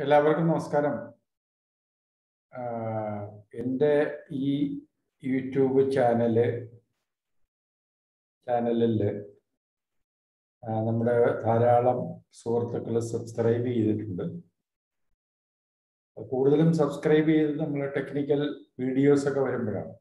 എല്ലാവർക്കും നമസ്കാരം ആഹ് എൻ്റെ ഈ യൂട്യൂബ് ചാനല് ചാനലിൽ നമ്മുടെ ധാരാളം സുഹൃത്തുക്കൾ സബ്സ്ക്രൈബ് ചെയ്തിട്ടുണ്ട് കൂടുതലും സബ്സ്ക്രൈബ് ചെയ്ത് നമ്മൾ ടെക്നിക്കൽ വീഡിയോസ് ഒക്കെ വരുമ്പോഴാണ്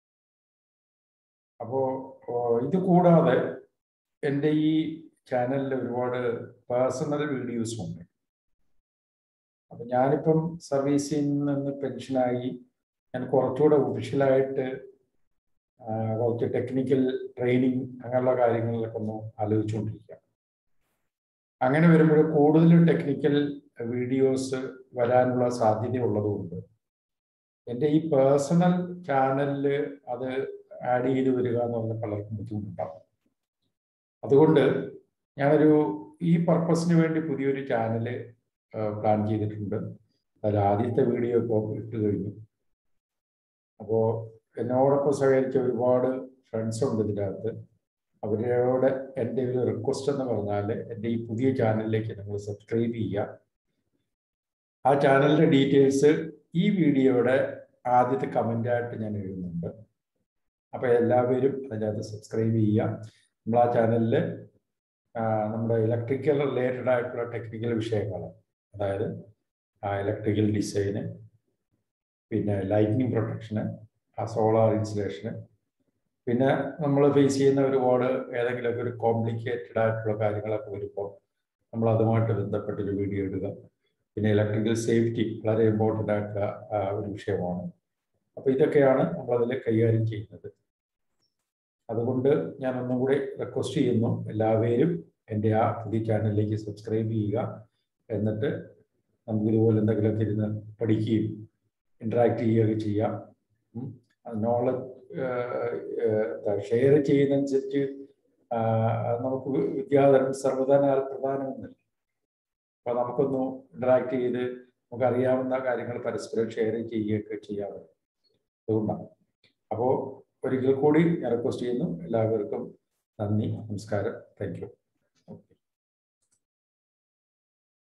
അപ്പോൾ ഇത് കൂടാതെ എൻ്റെ ഈ ചാനലിൽ ഒരുപാട് പേഴ്സണൽ വീഡിയോസും ഉണ്ട് അപ്പൊ ഞാനിപ്പം സർവീസിൽ നിന്ന് പെൻഷനായി ഞാൻ കുറച്ചുകൂടെ ഒഫീഷ്യലായിട്ട് കുറച്ച് ടെക്നിക്കൽ ട്രെയിനിങ് അങ്ങനെയുള്ള കാര്യങ്ങളിലൊക്കെ ഒന്ന് ആലോചിച്ചുകൊണ്ടിരിക്കുക അങ്ങനെ വരുമ്പോൾ കൂടുതൽ ടെക്നിക്കൽ വീഡിയോസ് വരാനുള്ള സാധ്യത ഉള്ളതുകൊണ്ട് എൻ്റെ ഈ പേഴ്സണൽ ചാനലിൽ അത് ആഡ് ചെയ്ത് വരിക എന്ന് പറഞ്ഞാൽ പലർക്കും ബുദ്ധിമുട്ടുണ്ടാകും അതുകൊണ്ട് ഞാനൊരു ഈ പർപ്പസിന് വേണ്ടി പുതിയൊരു ചാനല് പ്ലാൻ ചെയ്തിട്ടുണ്ട് അതിൽ ആദ്യത്തെ വീഡിയോ ഇപ്പോൾ ഇട്ട് കഴിഞ്ഞു അപ്പോൾ എന്നോടൊപ്പം സഹകരിച്ച ഒരുപാട് ഫ്രണ്ട്സ് ഉണ്ട് ഇതിൻ്റെ അകത്ത് അവരോട് എൻ്റെ ഒരു റിക്വസ്റ്റ് എന്ന് പറഞ്ഞാൽ എൻ്റെ ഈ പുതിയ ചാനലിലേക്ക് നിങ്ങൾ സബ്സ്ക്രൈബ് ചെയ്യുക ആ ചാനലിൻ്റെ ഡീറ്റെയിൽസ് ഈ വീഡിയോയുടെ ആദ്യത്തെ കമൻ്റായിട്ട് ഞാൻ എഴുതുന്നുണ്ട് അപ്പോൾ എല്ലാവരും അതിനകത്ത് സബ്സ്ക്രൈബ് ചെയ്യുക നമ്മൾ ആ ചാനലിൽ നമ്മുടെ ഇലക്ട്രിക്കൽ റിലേറ്റഡ് ആയിട്ടുള്ള ടെക്നിക്കൽ വിഷയങ്ങൾ അതായത് ഇലക്ട്രിക്കൽ ഡിസൈന് പിന്നെ ലൈറ്റിനിങ് പ്രൊട്ടക്ഷന് ആ സോളാർ ഇൻസുലേഷന് പിന്നെ നമ്മൾ ഫേസ് ചെയ്യുന്ന ഒരുപാട് ഏതെങ്കിലുമൊക്കെ ഒരു കോംപ്ലിക്കേറ്റഡ് ആയിട്ടുള്ള കാര്യങ്ങളൊക്കെ വരുമ്പോൾ നമ്മൾ അതുമായിട്ട് ബന്ധപ്പെട്ടൊരു വീഡിയോ ഇടുക പിന്നെ ഇലക്ട്രിക്കൽ സേഫ്റ്റി വളരെ ഇമ്പോർട്ടൻ്റ് ആയിട്ടുള്ള ഒരു വിഷയമാണ് അപ്പോൾ ഇതൊക്കെയാണ് നമ്മളതിൽ കൈകാര്യം ചെയ്യുന്നത് അതുകൊണ്ട് ഞാൻ ഒന്നും കൂടി റിക്വസ്റ്റ് ചെയ്യുന്നു എല്ലാവരും എൻ്റെ ആ പുതിയ ചാനലിലേക്ക് സബ്സ്ക്രൈബ് ചെയ്യുക എന്നിട്ട് നമുക്ക് ഇതുപോലെ എന്തെങ്കിലുമൊക്കെ ഇരുന്ന് പഠിക്കുകയും ഇൻട്രാക്ട് ചെയ്യുകയൊക്കെ ചെയ്യാം നോളജ് ഷെയർ ചെയ്യുന്നതനുസരിച്ച് നമുക്ക് വിദ്യാധനം സർവ്വധനാൽ പ്രധാനമെന്നില്ല അപ്പോൾ നമുക്കൊന്ന് ഇൻട്രാക്ട് ചെയ്ത് നമുക്ക് അറിയാവുന്ന കാര്യങ്ങൾ പരസ്പരം ഷെയർ ചെയ്യുകയൊക്കെ ചെയ്യാറുണ്ട് അതുകൊണ്ടാണ് അപ്പോൾ ഒരിക്കൽ കൂടി ഞാൻ റിക്വസ്റ്റ് ചെയ്യുന്നു എല്ലാവർക്കും നന്ദി നമസ്കാരം താങ്ക് യു